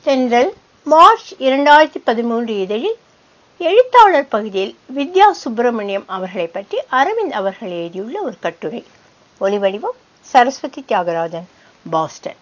தென்றல் மார்ச் இரண்டாயிரத்தி பதிமூன்று இதழில் எழுத்தாளர் பகுதியில் வித்யா சுப்பிரமணியம் அவர்களை பற்றி அரவிந்த் அவர்கள் எழுதியுள்ள ஒரு கட்டுரை ஒலிவடிவம் சரஸ்வதி தியாகராஜன் பாஸ்டன்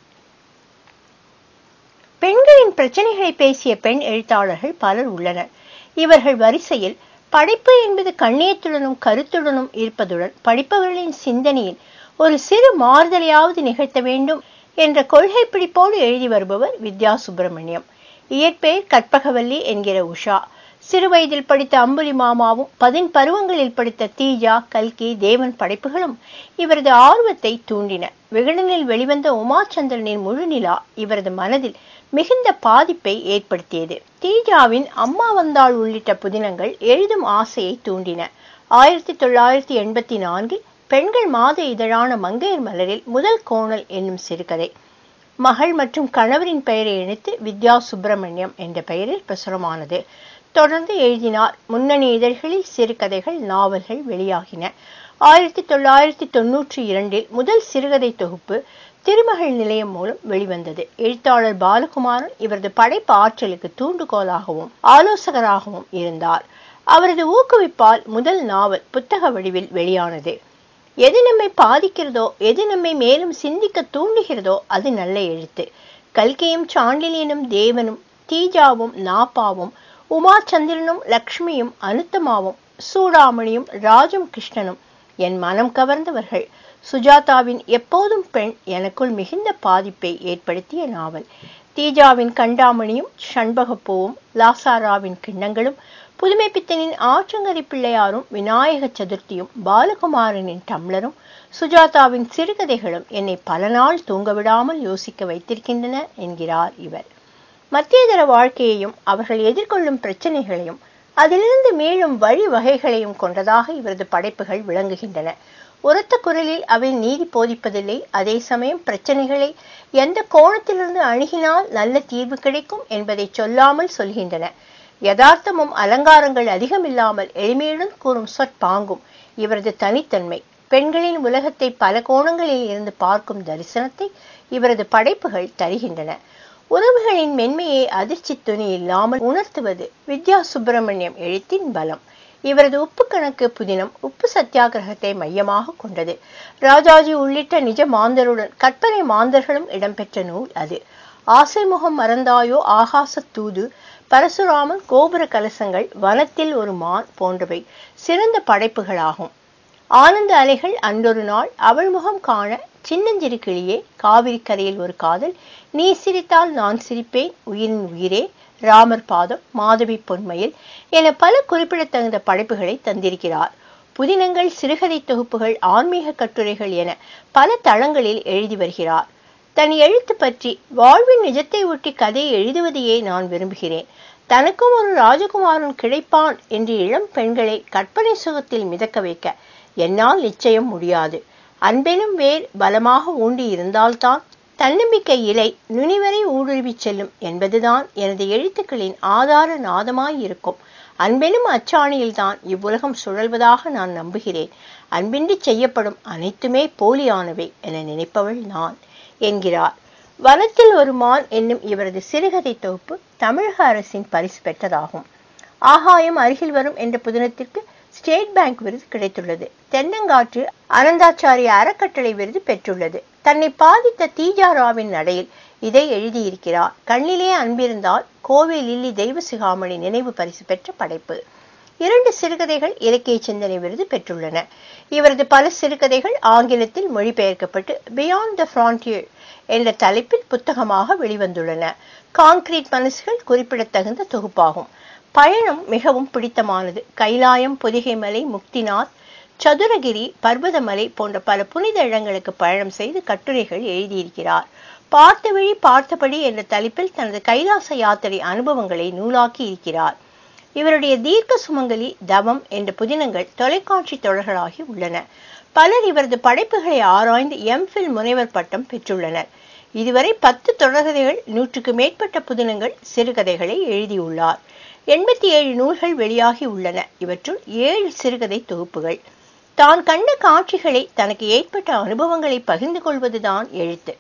பெண்களின் பிரச்சனைகளை பேசிய பெண் எழுத்தாளர்கள் பலர் உள்ளனர் இவர்கள் வரிசையில் படைப்பு என்பது கண்ணியத்துடனும் கருத்துடனும் இருப்பதுடன் படிப்பவர்களின் சிந்தனையில் ஒரு சிறு மாறுதலையாவது நிகழ்த்த வேண்டும் என்ற கொள்கை பிடிப்போடு எழுதி வருபவர் வித்யா சுப்பிரமணியம் இயற்பெயர் கற்பகவல்லி என்கிற உஷா சிறுவயதில் படித்த அம்புலி மாமாவும் பதின் பருவங்களில் படித்த தீஜா கல்கி தேவன் படைப்புகளும் இவரது ஆர்வத்தை தூண்டின விகடனில் வெளிவந்த உமாச்சந்திரனின் முழுநிலா இவரது மனதில் மிகுந்த பாதிப்பை ஏற்படுத்தியது தீஜாவின் அம்மா வந்தாள் உள்ளிட்ட புதினங்கள் எழுதும் ஆசையை தூண்டின ஆயிரத்தி தொள்ளாயிரத்தி எண்பத்தி நான்கில் பெண்கள் மாத இதழான மங்கையர் மலரில் முதல் கோணல் என்னும் சிறுகதை மகள் மற்றும் கணவரின் பெயரை இணைத்து வித்யா சுப்பிரமணியம் என்ற பெயரில் பிரசுரமானது தொடர்ந்து எழுதினார் முன்னணி இதழ்களில் சிறுகதைகள் நாவல்கள் வெளியாகின ஆயிரத்தி தொள்ளாயிரத்தி தொன்னூற்றி இரண்டில் முதல் சிறுகதை தொகுப்பு திருமகள் நிலையம் மூலம் வெளிவந்தது எழுத்தாளர் பாலகுமாரன் இவரது படைப்பு ஆற்றலுக்கு தூண்டுகோலாகவும் ஆலோசகராகவும் இருந்தார் அவரது ஊக்குவிப்பால் முதல் நாவல் புத்தக வடிவில் வெளியானது எது நம்மை பாதிக்கிறதோ எது நம்மை மேலும் சிந்திக்க தூண்டுகிறதோ அது நல்ல எழுத்து கல்கியும் சாண்டிலியனும் தேவனும் தீஜாவும் நாப்பாவும் உமாச்சந்திரனும் லக்ஷ்மியும் அனுத்தமாவும் சூடாமணியும் ராஜம் கிருஷ்ணனும் என் மனம் கவர்ந்தவர்கள் சுஜாதாவின் எப்போதும் பெண் எனக்குள் மிகுந்த பாதிப்பை ஏற்படுத்திய நாவல் தீஜாவின் கண்டாமணியும் ஷண்பகப்பூவும் லாசாராவின் கிண்ணங்களும் புதுமை பித்தனின் ஆற்றங்கரி பிள்ளையாரும் விநாயக சதுர்த்தியும் பாலகுமாரனின் டம்ளரும் சுஜாதாவின் சிறுகதைகளும் என்னை பல நாள் தூங்க விடாமல் யோசிக்க வைத்திருக்கின்றன என்கிறார் இவர் மத்தியதர வாழ்க்கையையும் அவர்கள் எதிர்கொள்ளும் பிரச்சனைகளையும் அதிலிருந்து மீளும் வழி வகைகளையும் கொண்டதாக இவரது படைப்புகள் விளங்குகின்றன உரத்த குரலில் அவை நீதி போதிப்பதில்லை அதே சமயம் பிரச்சனைகளை எந்த கோணத்திலிருந்து அணுகினால் நல்ல தீர்வு கிடைக்கும் என்பதை சொல்லாமல் சொல்கின்றன யதார்த்தமும் அலங்காரங்கள் அதிகமில்லாமல் எளிமையுடன் கூறும் சொற்பாங்கும் இவரது தனித்தன்மை பெண்களின் உலகத்தை பல கோணங்களில் இருந்து பார்க்கும் தரிசனத்தை இவரது படைப்புகள் தருகின்றன உறவுகளின் மென்மையை அதிர்ச்சி துணி இல்லாமல் உணர்த்துவது வித்யா சுப்பிரமணியம் எழுத்தின் பலம் இவரது உப்பு கணக்கு புதினம் உப்பு சத்தியாகிரகத்தை மையமாக கொண்டது ராஜாஜி உள்ளிட்ட நிஜ மாந்தருடன் கற்பனை மாந்தர்களும் இடம்பெற்ற நூல் அது ஆசை முகம் மறந்தாயோ ஆகாச தூது பரசுராமன் கோபுர கலசங்கள் வனத்தில் ஒரு மான் போன்றவை சிறந்த படைப்புகளாகும் ஆனந்த அலைகள் அன்றொரு நாள் அவள் முகம் காண சின்னஞ்சிறு கிளியே காவிரி கரையில் ஒரு காதல் நீ சிரித்தால் நான் சிரிப்பேன் உயிரின் உயிரே ராமர் பாதம் மாதவி பொன்மையில் என பல குறிப்பிடத்தகுந்த படைப்புகளை தந்திருக்கிறார் புதினங்கள் சிறுகதை தொகுப்புகள் ஆன்மீக கட்டுரைகள் என பல தளங்களில் எழுதி வருகிறார் தன் எழுத்து பற்றி வாழ்வின் நிஜத்தை ஒட்டி கதை எழுதுவதையே நான் விரும்புகிறேன் தனக்கும் ஒரு ராஜகுமாரன் கிடைப்பான் என்று இளம் பெண்களை கற்பனை சுகத்தில் மிதக்க வைக்க என்னால் நிச்சயம் முடியாது அன்பெனும் வேர் பலமாக ஊண்டி இருந்தால்தான் தன்னம்பிக்கை இலை நுனிவரை ஊடுருவி செல்லும் என்பதுதான் எனது எழுத்துக்களின் ஆதார நாதமாய் இருக்கும் அன்பெனும் அச்சாணியில்தான் இவ்வுலகம் சுழல்வதாக நான் நம்புகிறேன் அன்பின்றி செய்யப்படும் அனைத்துமே போலியானவை என நினைப்பவள் நான் என்கிறார் வனத்தில் ஒரு மான் என்னும் இவரது சிறுகதை தொகுப்பு தமிழக அரசின் பரிசு பெற்றதாகும் ஆகாயம் அருகில் வரும் என்ற புதினத்திற்கு ஸ்டேட் பேங்க் விருது கிடைத்துள்ளது தென்னங்காற்று அனந்தாச்சாரிய அறக்கட்டளை விருது பெற்றுள்ளது தன்னை பாதித்த தீஜாராவின் நடையில் இதை எழுதியிருக்கிறார் கண்ணிலே அன்பிருந்தால் கோவை லில்லி தெய்வ சிகாமணி நினைவு பரிசு பெற்ற படைப்பு இரண்டு சிறுகதைகள் இலக்கிய சிந்தனை விருது பெற்றுள்ளன இவரது பல சிறுகதைகள் ஆங்கிலத்தில் மொழிபெயர்க்கப்பட்டு பியாண்ட் த ஃப்ரான்டியர் என்ற தலைப்பில் புத்தகமாக வெளிவந்துள்ளன கான்கிரீட் மனசுகள் குறிப்பிடத்தகுந்த தொகுப்பாகும் பயணம் மிகவும் பிடித்தமானது கைலாயம் பொதிகைமலை முக்திநாத் சதுரகிரி பர்வதமலை போன்ற பல புனித இடங்களுக்கு பயணம் செய்து கட்டுரைகள் எழுதியிருக்கிறார் பார்த்த வழி பார்த்தபடி என்ற தலைப்பில் தனது கைலாச யாத்திரை அனுபவங்களை நூலாக்கி இருக்கிறார் இவருடைய தீர்க்க சுமங்கலி தவம் என்ற புதினங்கள் தொலைக்காட்சி தொடர்களாகி உள்ளன பலர் இவரது படைப்புகளை ஆராய்ந்து எம்ஃபில் முனைவர் பட்டம் பெற்றுள்ளனர் இதுவரை பத்து தொடர்கதைகள் நூற்றுக்கு மேற்பட்ட புதினங்கள் சிறுகதைகளை எழுதியுள்ளார் எண்பத்தி ஏழு நூல்கள் வெளியாகி உள்ளன இவற்றுள் ஏழு சிறுகதை தொகுப்புகள் தான் கண்ட காட்சிகளை தனக்கு ஏற்பட்ட அனுபவங்களை பகிர்ந்து கொள்வதுதான் எழுத்து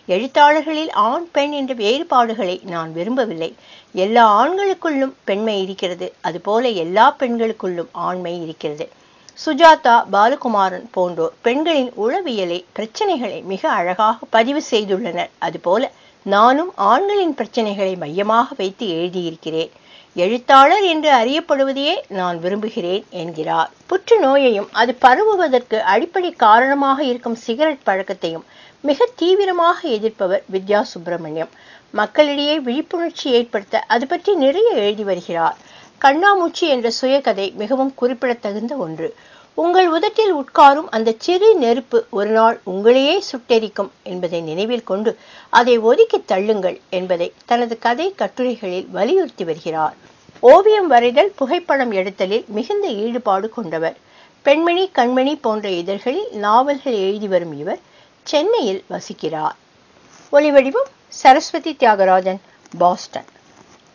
எழுத்தாளர்களில் ஆண் பெண் என்ற வேறுபாடுகளை நான் விரும்பவில்லை எல்லா ஆண்களுக்குள்ளும் பெண்மை இருக்கிறது அதுபோல எல்லா பெண்களுக்குள்ளும் ஆண்மை இருக்கிறது சுஜாதா பாலகுமாரன் போன்றோர் பெண்களின் உளவியலை பிரச்சனைகளை மிக அழகாக பதிவு செய்துள்ளனர் அதுபோல நானும் ஆண்களின் பிரச்சனைகளை மையமாக வைத்து எழுதியிருக்கிறேன் எழுத்தாளர் என்று அறியப்படுவதையே நான் விரும்புகிறேன் என்கிறார் புற்றுநோயையும் அது பரவுவதற்கு அடிப்படை காரணமாக இருக்கும் சிகரெட் பழக்கத்தையும் மிக தீவிரமாக எதிர்ப்பவர் வித்யா சுப்பிரமணியம் மக்களிடையே விழிப்புணர்ச்சி ஏற்படுத்த அது பற்றி நிறைய எழுதி வருகிறார் கண்ணாமூச்சி என்ற சுயகதை மிகவும் குறிப்பிடத்தகுந்த ஒன்று உங்கள் உதட்டில் உட்காரும் அந்த சிறு நெருப்பு ஒரு நாள் உங்களையே சுட்டெரிக்கும் என்பதை நினைவில் கொண்டு அதை ஒதுக்கி தள்ளுங்கள் என்பதை தனது கதை கட்டுரைகளில் வலியுறுத்தி வருகிறார் ஓவியம் வரைதல் புகைப்படம் எடுத்தலில் மிகுந்த ஈடுபாடு கொண்டவர் பெண்மணி கண்மணி போன்ற இதழ்களில் நாவல்கள் எழுதி வரும் இவர் சென்னையில் வசிக்கிறார் ஒலிவடிவம் சரஸ்வதி தியாகராஜன் பாஸ்டன்